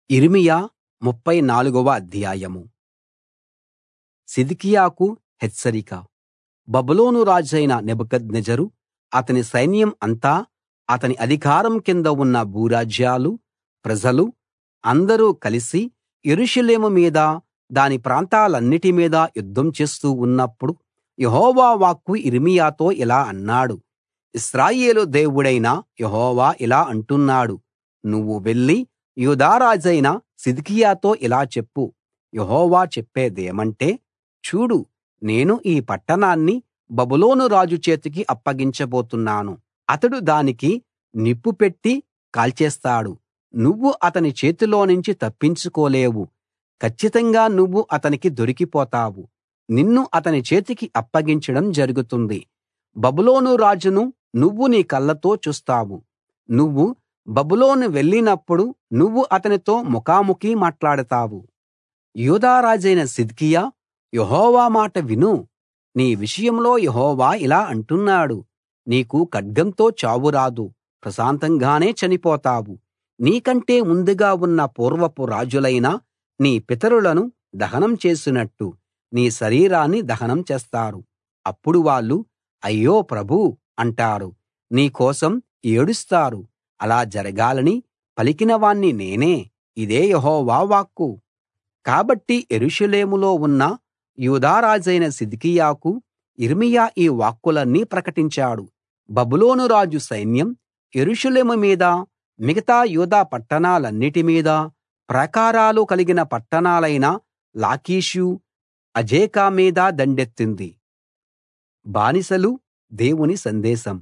యిర్మీయా ముప్ఫై నాలుగవ అధ్యాయం సిద్కియాకు హెచ్చరిక బబులోను రాజైన నెబుకద్నెజరు అతని సైన్యం అంతా అతని అధికారం కింద ఉన్న భూరాజ్యాలు ప్రజలు అందరూ కలిసి యెరూషలేము మీద దాని ప్రాంతాలన్నిటి మీద యుద్ధం చేస్తూ ఉన్నప్పుడు యెహోవా వాక్కు యిర్మీయాతో ఇలా అన్నాడు ఇశ్రాయేలు దేవుడైన యెహోవా ఇలా అంటున్నాడు నువ్వు వెళ్లి యూదా రాజైన సిద్కియాతో ఇలా చెప్పు యెహోవా చెప్పేదేమంటే చూడు నేను ఈ పట్టణాన్ని బబులోను రాజు చేతికి అప్పగించబోతున్నాను అతడు దానికి నిప్పు పెట్టి కాల్చేస్తాడు నువ్వు అతని చేతిలోనుంచి తప్పించుకోలేవు కచ్చితంగా నువ్వు అతనికి దొరికిపోతావు నిన్ను అతని చేతికి అప్పగించడం జరుగుతుంది బబులోను రాజును నువ్వు నీ కళ్ళతో చూస్తావు నువ్వు బబులోను వెళ్ళినప్పుడు నువ్వు అతనితో ముఖాముఖి మాట్లాడతావు యూదా రాజైన సిద్కియా యెహోవా మాట విను నీ విషయంలో యెహోవా ఇలా అంటున్నాడు నీకు ఖడ్గంతో చావు రాదు ప్రశాంతంగానే చనిపోతావు నీకంటే ముందుగా ఉన్న పూర్వపు రాజులైన నీ పితరులను దహనం చేసినట్టు నీ శరీరాన్ని దహనం చేస్తారు అప్పుడు వాళ్ళు అయ్యో ప్రభూ అంటారు నీ కోసం ఏడుస్తారు అలా జరగాలని పలికినవాణ్ణి నేనే ఇదే యెహోవా వాక్కు కాబట్టి యెరూషలేములో ఉన్న యూదా రాజైన సిద్కియాకు యిర్మీయా ఈ వాక్కులన్నీ ప్రకటించాడు బబులోను రాజు సైన్యం యెరూషలేము మీద మిగతా యూదా పట్టణాలన్నిటి మీద ప్రాకారాలు కలిగిన పట్టణాలైన లాకీషు అజేకా మీద దండెత్తింది బానిసలు దేవుని సందేశం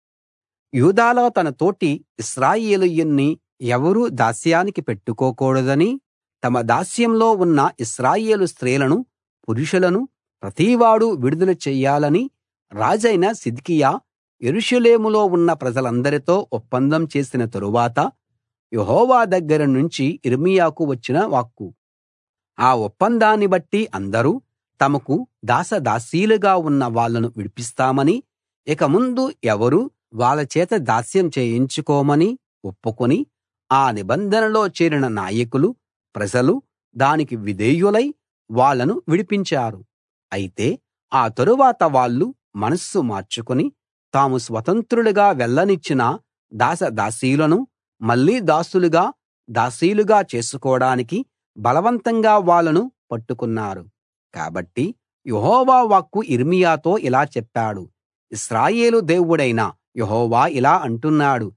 యూదాలో తన తోటి ఇశ్రాయేలీయుణ్ణి ఎవరూ దాస్యానికి పెట్టుకోకూడదని తమ దాస్యంలో ఉన్న ఇశ్రాయేలు స్త్రీలను పురుషులను ప్రతివాడూ విడుదల చెయ్యాలని రాజైన సిద్కియా యెరూషలేములో ఉన్న ప్రజలందరితో ఒప్పందం చేసిన తరువాత యెహోవా దగ్గర నుంచి యిర్మీయాకు వచ్చిన వాక్కు ఆ ఒప్పందాన్ని బట్టి అందరూ తమకు దాసదాసీలుగా ఉన్న వాళ్ళను విడిపిస్తామని ఇక ముందు ఎవరూ వాళ్ళ చేత దాస్యం చేయించుకోమని ఒప్పుకుని ఆ నిబంధనలో చేరిన నాయకులు ప్రజలు దానికి విధేయులై వాళ్ళను విడిపించారు అయితే ఆ తరువాత వాళ్ళు మనస్సు మార్చుకుని తాము స్వతంత్రులుగా వెళ్ళనిచ్చిన దాసదాసీలను మళ్ళీ దాసులుగా దాసీలుగా చేసుకోడానికి బలవంతంగా వాళ్ళను పట్టుకున్నారు కాబట్టి యెహోవా వాక్కు యిర్మీయాతో ఇలా చెప్పాడు ఇశ్రాయేలు దేవుడైన యెహోవా ఇలా అంటున్నాడు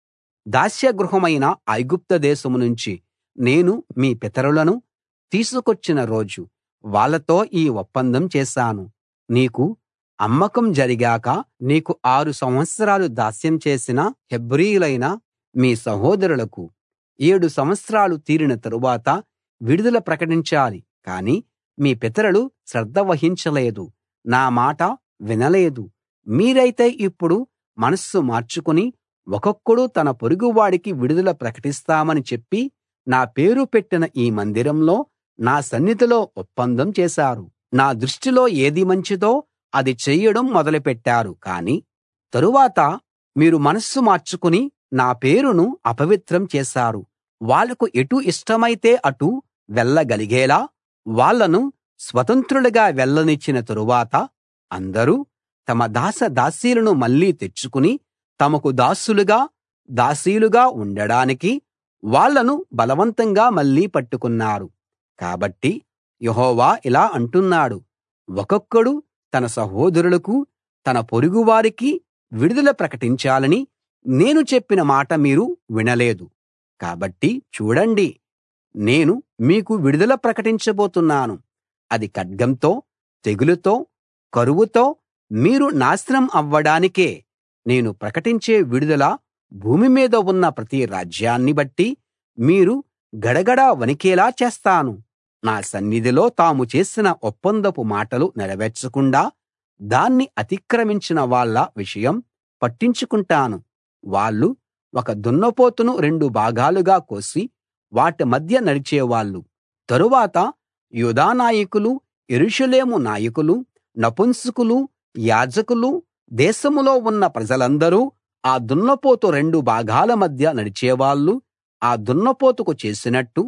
దాస్యగృహమైన ఐగుప్తు దేశం నుంచి నేను మీ పితరులను తీసుకొచ్చిన రోజు వాళ్ళతో ఈ ఒప్పందం చేశాను నీకు అమ్మకం జరిగాక నీకు ఆరు సంవత్సరాలు దాస్యం చేసిన హెబ్రీయులైన మీ సహోదరులకు ఏడు సంవత్సరాలు తీరిన తరువాత విడుదల ప్రకటించాలి కాని మీ పితరులు శ్రద్ధ వహించలేదు నా మాట వినలేదు మీరైతే ఇప్పుడు మనస్సు మార్చుకుని ఒక్కొక్కడు తన పొరుగువాడికి విడుదల ప్రకటిస్తామని చెప్పి నా పేరు పెట్టిన ఈ మందిరంలో నా సన్నిధిలో ఒప్పందం చేశారు నా దృష్టిలో ఏది మంచిదో అది చెయ్యడం మొదలుపెట్టారు కానీ తరువాత మీరు మనస్సు మార్చుకుని నా పేరును అపవిత్రం చేశారు వాళ్లకు ఎటు ఇష్టమైతే అటు వెళ్ళగలిగేలా వాళ్ళను స్వతంత్రులుగా వెళ్ళనిచ్చిన తరువాత అందరూ తమ దాస దాసీలను మళ్ళీ తెచ్చుకుని తమకు దాసులుగా దాసీలుగా ఉండడానికి వాళ్ళను బలవంతంగా మళ్ళీ పట్టుకున్నారు కాబట్టి యెహోవా ఇలా అంటున్నాడు ఒక్కొక్కడు తన సహోదరులకు తన పొరుగువారికి విడుదల ప్రకటించాలని నేను చెప్పిన మాట మీరు వినలేదు కాబట్టి చూడండి నేను మీకు విడుదల ప్రకటించబోతున్నాను అది ఖడ్గంతో తెగులుతో కరువుతో మీరు నాశనం అవ్వడానికే నేను ప్రకటించే విడుదల భూమి మీద ఉన్న ప్రతి రాజ్యాన్ని బట్టి మీరు గడగడ వణికేలా చేస్తాను నా సన్నిధిలో తాము చేసిన ఒప్పందపు మాటలు నెరవేర్చకుండా దాన్ని అతిక్రమించిన వాళ్ళ విషయం పట్టించుకుంటాను వాళ్ళు ఒక దున్నపోతును రెండు భాగాలుగా కోసి వాటి మధ్య నడిచేవాళ్ళు తరువాత యూదా నాయకులు యెరూషలేము నాయకులు నపుంసకులు యాజకులు దేశంలో ఉన్న ప్రజలందరూ ఆ దున్నపోతు రెండు భాగాల మధ్య నడిచేవాళ్ళు ఆ దున్నపోతుకు చేసినట్టు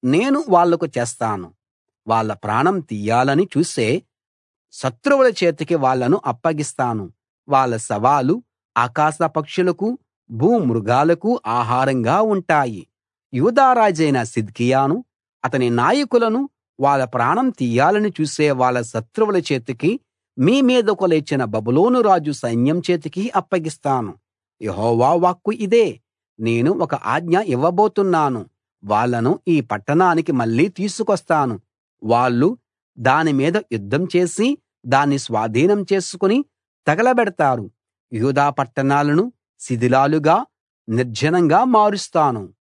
నేను వాళ్లకు చేస్తాను వాళ్ళ ప్రాణం తీయాలని చూసే శత్రువుల చేతికి వాళ్ళను అప్పగిస్తాను వాళ్ళ శవాలు ఆకాశ పక్షులకు భూమృగాలకు ఆహారంగా ఉంటాయి యూదా రాజైన సిద్కియాను అతని నాయకులను వాళ్ళ ప్రాణం తీయాలని చూసే వాళ్ళ శత్రువుల చేతికి మీ మీదకు లేచిన బబులోను రాజు సైన్యం చేతికి అప్పగిస్తాను యెహోవా వాక్కు ఇదే నేను ఒక ఆజ్ఞ ఇవ్వబోతున్నాను వాళ్ళను ఈ పట్టణానికి మళ్ళీ తీసుకొస్తాను వాళ్ళు దాని మీద యుద్ధం చేసి దాన్ని స్వాధీనం చేసుకుని తగలబెడతారు యూదా పట్టణాలను శిథిలాలుగా నిర్జనంగా మారుస్తాను